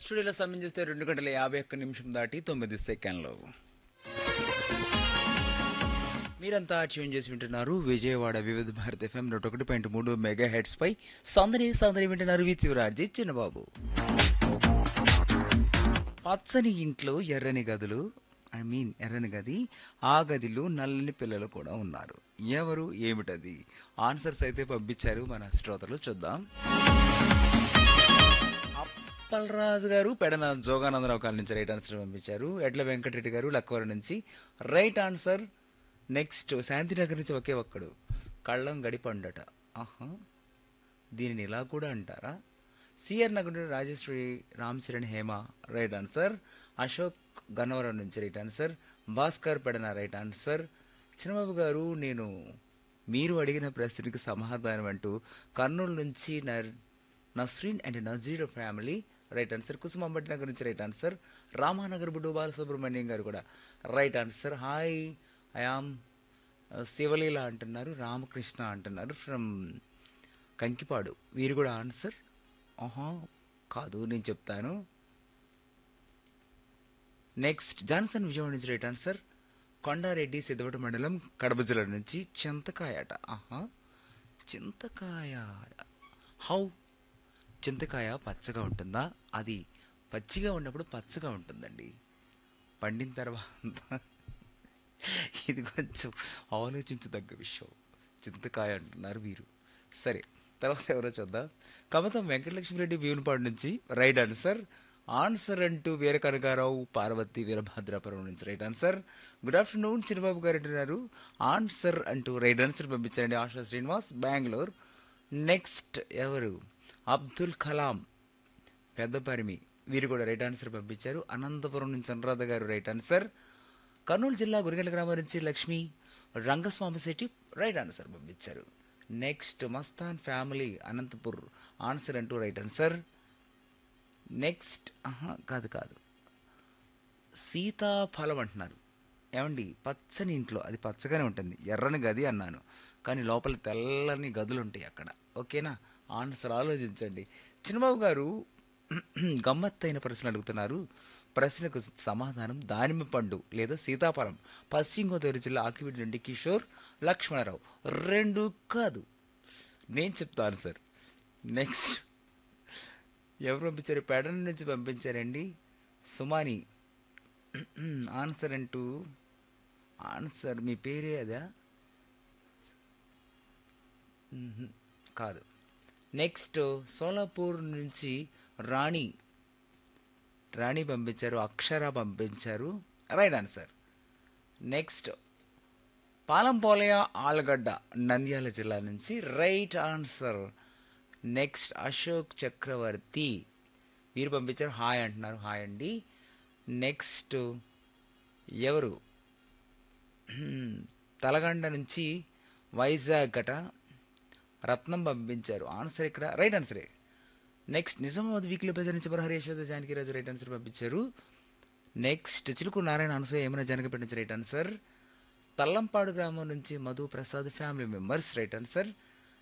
స్టూడియోలో సమయం చేస్తే రెండు గంటల యాభై ఒక్క నిమిషం దాటి తొమ్మిది సెకండ్లు మీరంతా ట్యూన్ చేసి వింటున్నారు విజయవాడ వివిధ భారత్ ఎఫ్ఎం నూట ఒకటి పాయింట్ మూడు మెగా హెడ్స్ పై సందడి సందడి వింటున్నారు వి శివరాజీ చిన్నబాబు పచ్చని ఇంట్లో ఎర్రని గదులు ఐ మీన్ ఎర్రని గది ఆ గదిలో నల్లని పిల్లలు కూడా ఉన్నారు ఎవరు ఏమిటది ఆన్సర్స్ అయితే పంపించారు మన శ్రోతలు చూద్దాం అప్పలరాజు గారు పెడన జోగానందరావు కాలనీ నుంచి రైట్ ఆన్సర్ పంపించారు ఎడ్ల వెంకటరెడ్డి గారు లక్కవరం నుంచి రైట్ ఆన్సర్ నెక్స్ట్ శాంతినగర్ నుంచి ఒకే ఒక్కడు కళ్ళం గడిపండట ఆహా దీనిని ఇలా కూడా అంటారా సిఆర్ నగర్ నుండి రాజేశ్వరి రామ్ చరణ్ హేమ రైట్ ఆన్సర్ అశోక్ గన్నవరం నుంచి right answer Bhaskar Pedana right answer Chinnababu garu నేను మీరు అడిగిన ప్రశ్నకి సమాధానం అంటూ కర్నూలు నుంచి నర్ Nasreen and Nazeer family right answer Kusumambati Nagar నుంచి రైట్ ఆన్సర్ రామానగర్ బుడ్డు బాలసుబ్రహ్మణ్యం గారు కూడా right answer hi I am Sivaleela అంటున్నారు రామకృష్ణ అంటున్నారు ఫ్రమ్ కంకిపాడు వీరు కూడా ఆన్సర్ ఆహా కాదు నేను చెప్తాను నెక్స్ట్ జాన్సన్ విజయవాడ నుంచి రైట్ ఆన్సర్ కొండారెడ్డి సిద్ధవట మండలం కడప జిల్లా నుంచి చింతకాయట ఆహా చింతకాయ హౌ చింతకాయ పచ్చగా ఉంటుందా అది పచ్చిగా ఉన్నప్పుడు పచ్చగా ఉంటుందండి పండిన తర్వాత ఇది కొంచెం ఆలోచించదగ్గ విషయం చింతకాయ అంటున్నారు వీరు సరే తర్వాత ఎవరో చూద్దాం కమతం వెంకటలక్ష్మిరెడ్డి భీమునిపాడు నుంచి రైట్ ఆన్సర్ ఆన్సర్ అంటూ వీర కనకారావు పార్వతి వీరభద్రాపురం నుంచి right answer good afternoon Chinnababu garu అంటున్నారు ఆన్సర్ అంటూ రైట్ ఆన్సర్ పంపించారండి ఆశా శ్రీనివాస్ బెంగళూరు నెక్స్ట్ ఎవరు అబ్దుల్ కలాం పెద్దపరిమి వీరు కూడా రైట్ ఆన్సర్ పంపించారు అనంతపురం నుంచి అనురాధ గారు రైట్ ఆన్సర్ కర్నూలు జిల్లా గురిగంట గ్రామం నుంచి లక్ష్మి రంగస్వామి శెట్టి రైట్ ఆన్సర్ పంపించారు next Mastan family Anantapur answer అంటూ రైట్ ఆన్సర్ నెక్స్ట్ ఆహా, కాదు కాదు సీతాఫలం అంటున్నారు ఏమండి పచ్చని ఇంట్లో అది పచ్చగానే ఉంటుంది ఎర్రని గది అన్నాను కానీ లోపల తెల్లని గదులు ఉంటాయి అక్కడ ఓకేనా ఆన్సర్ ఆలోచించండి చిన్నబాబు గారు గమ్మత్తైన ప్రశ్న అడుగుతున్నారు ప్రశ్నకు సమాధానం దానిమ్మ పండు లేదా సీతాఫలం పశ్చిమ గోదావరి జిల్లా ఆకివీడి నుండి కిషోర్ లక్ష్మణరావు రెండు కాదు నేను చెప్తాను సార్ నెక్స్ట్ ఎవరు పంపించారు పెడన నుంచి పంపించారండి సుమాని ఆన్సర్ అంటూ ఆన్సర్ మీ పేరే అదా మ్మ్. కాదు నెక్స్ట్ సోలాపూర్ నుంచి రాణి రాణి పంపించారు అక్షర పంపించారు right answer next Palampolaya Allagadda Nandyal జిల్లా నుంచి right answer next Ashok Chakravarthi మీరు పంపించారు హాయ్ అంటున్నారు హాయ్ అండి నెక్స్ట్ ఎవరు హ్మ్, తలగండ నుంచి వైజాగ్ గట రత్నం పంపించారు ఆన్సర్ ఇక్కడ రైట్ ఆన్సరే నెక్స్ట్ నిజామాబాద్ వీక్లీ బజార్ నుంచి ప్రహరి యశోద జానకిరాజు రైట్ ఆన్సర్ పంపించారు నెక్స్ట్ చిలుకు నారాయణ అనసూయ ఏమైనా జనకపేట నుంచి రైట్ ఆన్సర్ తల్లంపాడు గ్రామం నుంచి Madhu Prasad family members right answer